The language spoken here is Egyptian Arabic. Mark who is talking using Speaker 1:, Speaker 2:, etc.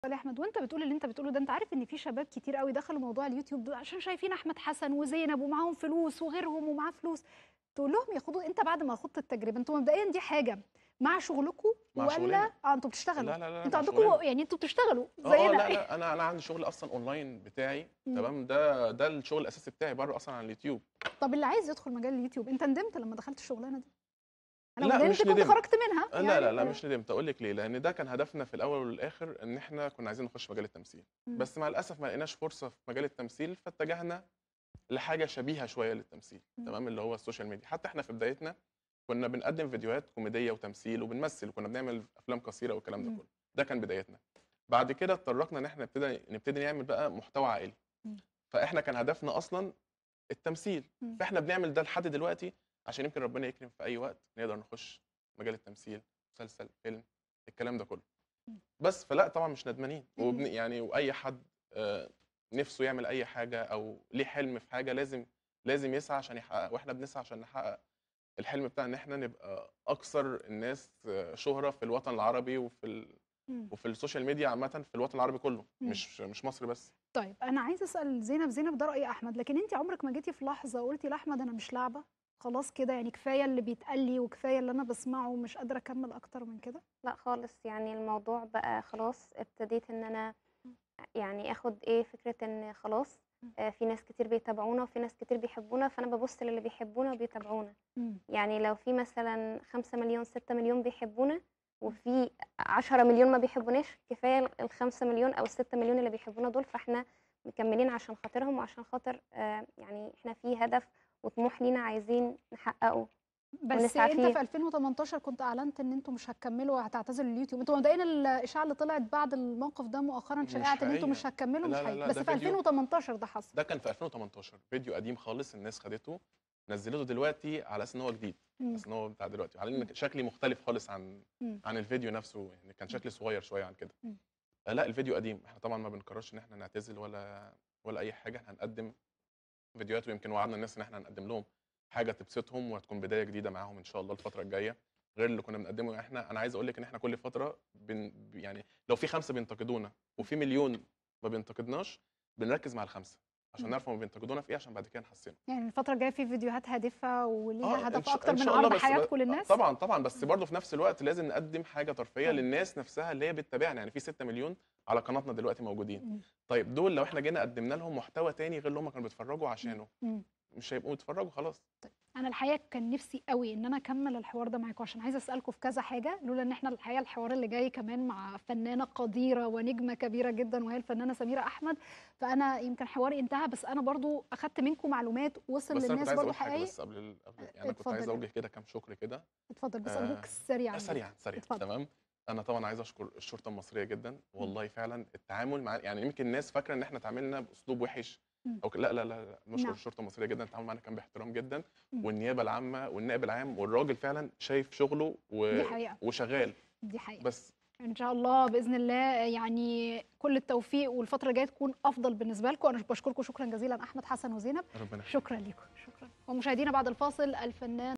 Speaker 1: يا احمد وانت بتقول اللي انت بتقوله ده انت عارف ان في شباب كتير قوي دخلوا موضوع اليوتيوب ده عشان شايفين احمد حسن وزينب ومعاهم فلوس وغيرهم ومعاه فلوس تقول لهم ياخدوا انت بعد ما خدت التجربه انتوا مبدئيا دي حاجه مع شغلكم
Speaker 2: مع
Speaker 1: ولا
Speaker 2: شغلنا.
Speaker 1: اه انتوا بتشتغلوا
Speaker 2: لا لا لا
Speaker 1: انتوا
Speaker 2: مع
Speaker 1: عندكم
Speaker 2: شغلنا.
Speaker 1: يعني انتوا بتشتغلوا
Speaker 2: اه آه،
Speaker 1: زينا
Speaker 2: لا لا انا انا عندي شغل اصلا اونلاين بتاعي
Speaker 1: مم.
Speaker 2: تمام ده ده الشغل الاساسي بتاعي بره اصلا على اليوتيوب
Speaker 1: طب اللي عايز يدخل مجال اليوتيوب انت ندمت لما دخلت الشغلانه دي انا
Speaker 2: لا،
Speaker 1: ندمت
Speaker 2: مش
Speaker 1: كنت
Speaker 2: ندمت.
Speaker 1: خرجت منها
Speaker 2: لا لا
Speaker 1: يعني
Speaker 2: لا مش ندمت اقول لك ليه لان ده كان هدفنا في الاول والاخر ان احنا كنا عايزين نخش مجال التمثيل
Speaker 1: مم.
Speaker 2: بس مع الاسف ما لقيناش فرصه في مجال التمثيل فاتجهنا لحاجه شبيهه شويه للتمثيل
Speaker 1: مم.
Speaker 2: تمام اللي هو السوشيال ميديا حتى احنا في بدايتنا كنا بنقدم فيديوهات كوميديه وتمثيل وبنمثل وكنا بنعمل افلام قصيره والكلام ده
Speaker 1: مم.
Speaker 2: كله ده كان بدايتنا بعد كده اتطرقنا ان احنا نبتدي نبتدي نعمل بقى محتوى عائلي
Speaker 1: مم.
Speaker 2: فاحنا كان هدفنا اصلا التمثيل
Speaker 1: مم.
Speaker 2: فاحنا بنعمل ده لحد دلوقتي عشان يمكن ربنا يكرم في اي وقت نقدر نخش مجال التمثيل مسلسل فيلم الكلام ده كله
Speaker 1: مم.
Speaker 2: بس فلا طبعا مش ندمانين
Speaker 1: مم.
Speaker 2: وبن يعني واي حد آه، نفسه يعمل اي حاجه او ليه حلم في حاجه لازم لازم يسعى عشان يحقق واحنا بنسعى عشان نحقق الحلم بتاعنا ان احنا نبقى اكثر الناس آه، شهره في الوطن العربي وفي ال...
Speaker 1: مم.
Speaker 2: وفي السوشيال ميديا عامه في الوطن العربي كله
Speaker 1: مم.
Speaker 2: مش مش مصر بس
Speaker 1: طيب انا عايزه اسال زينب زينب ده راي احمد لكن انت عمرك ما جيتي في لحظه قلتي لاحمد انا مش لعبه خلاص كده يعني كفايه اللي بيتقال لي وكفايه اللي انا بسمعه ومش قادره اكمل اكتر من كده
Speaker 3: لا خالص يعني الموضوع بقى خلاص ابتديت ان انا يعني اخد ايه فكرة ان خلاص آه، في ناس كتير بيتابعونا وفي ناس كتير بيحبونا فانا ببص للي بيحبونا وبيتابعونا
Speaker 1: مم.
Speaker 3: يعني لو في مثلا خمسة مليون ستة مليون بيحبونا وفي عشرة مليون ما بيحبوناش كفاية الخمسة مليون أو الستة مليون اللي بيحبونا دول فاحنا مكملين عشان خاطرهم وعشان خاطر آه، يعني احنا في هدف وطموح لينا عايزين نحققه
Speaker 1: بس
Speaker 3: ونسعى
Speaker 1: انت
Speaker 3: فيه.
Speaker 1: في 2018 كنت اعلنت ان انتوا مش هتكملوا وهتعتزلوا اليوتيوب انتوا مبدئيا الاشاعه اللي طلعت بعد الموقف ده مؤخرا
Speaker 2: مش
Speaker 1: شائعه ان انتوا
Speaker 2: حقيقة.
Speaker 1: مش هتكملوا مش
Speaker 2: لا، لا،
Speaker 1: حقيقي
Speaker 2: لا،
Speaker 1: بس
Speaker 2: ده
Speaker 1: في
Speaker 2: فيديو.
Speaker 1: 2018 ده حصل
Speaker 2: ده كان في 2018 فيديو قديم خالص الناس خدته نزلته دلوقتي على اساس ان هو جديد
Speaker 1: مم.
Speaker 2: بس ان هو بتاع دلوقتي على ان شكلي مختلف خالص عن
Speaker 1: مم.
Speaker 2: عن الفيديو نفسه يعني كان شكلي صغير شويه عن كده
Speaker 1: مم.
Speaker 2: آه لا الفيديو قديم احنا طبعا ما بنكررش ان احنا نعتزل ولا ولا اي حاجه احنا هنقدم فيديوهات ويمكن وعدنا الناس ان احنا هنقدم لهم حاجه تبسطهم وهتكون بدايه جديده معاهم ان شاء الله الفتره الجايه غير اللي كنا بنقدمه احنا انا عايز اقول لك ان احنا كل فتره بن يعني لو في خمسه بينتقدونا وفي مليون ما بينتقدناش بنركز مع الخمسه عشان
Speaker 1: مم.
Speaker 2: نعرف هم بينتقدونا في ايه عشان بعد كده نحسنه
Speaker 1: يعني الفتره الجايه في فيديوهات هادفه وليها
Speaker 2: إن
Speaker 1: هدف
Speaker 2: شاء-
Speaker 1: اكتر
Speaker 2: إن
Speaker 1: من
Speaker 2: شاء الله
Speaker 1: عرض
Speaker 2: بس-
Speaker 1: حياتكم للناس
Speaker 2: طبعا طبعا بس برضه في نفس الوقت لازم نقدم حاجه ترفيهيه
Speaker 1: طبعاً.
Speaker 2: للناس نفسها اللي هي بتتابعنا يعني في 6 مليون على قناتنا دلوقتي موجودين
Speaker 1: مم.
Speaker 2: طيب دول لو احنا جينا قدمنا لهم محتوى تاني غير اللي هم كانوا بيتفرجوا عشانه
Speaker 1: مم.
Speaker 2: مش هيبقوا يتفرجوا خلاص
Speaker 1: انا الحقيقه كان نفسي قوي ان انا اكمل الحوار ده معاكم عشان عايزه اسالكم في كذا حاجه لولا ان احنا الحقيقه الحوار اللي جاي كمان مع فنانه قديره ونجمه كبيره جدا وهي الفنانه سميره احمد فانا يمكن حواري انتهى بس انا برضو اخدت منكم معلومات وصل
Speaker 2: بس انا كنت
Speaker 1: للناس
Speaker 2: عايز
Speaker 1: برضو
Speaker 2: اقول حاجه
Speaker 1: حقيقي
Speaker 2: بس قبل ال... قبل يعني انا كنت
Speaker 1: اتفضل
Speaker 2: عايز
Speaker 1: يا
Speaker 2: اوجه كده كام شكر كده
Speaker 1: اتفضل بس
Speaker 2: آه،
Speaker 1: ارجوك سريعا
Speaker 2: آه، سريعا سريعا
Speaker 1: اتفضل.
Speaker 2: تمام انا طبعا عايز اشكر الشرطه المصريه جدا والله فعلا التعامل مع يعني يمكن الناس فاكره ان احنا اتعاملنا باسلوب وحش
Speaker 1: مم.
Speaker 2: او ك- لا لا لا, لا. نشكر
Speaker 1: نعم.
Speaker 2: الشرطه المصريه جدا التعامل معانا كان باحترام جدا
Speaker 1: مم.
Speaker 2: والنيابه العامه والنائب العام والراجل فعلا شايف شغله و...
Speaker 1: دي حقيقه
Speaker 2: وشغال
Speaker 1: دي حقيقه
Speaker 2: بس
Speaker 1: ان شاء الله باذن الله يعني كل التوفيق والفتره الجايه تكون افضل بالنسبه لكم انا بشكركم شكرا جزيلا احمد حسن وزينب
Speaker 2: ربنا يخليك.
Speaker 1: شكرا لكم شكرا ومشاهدينا بعد الفاصل الفنان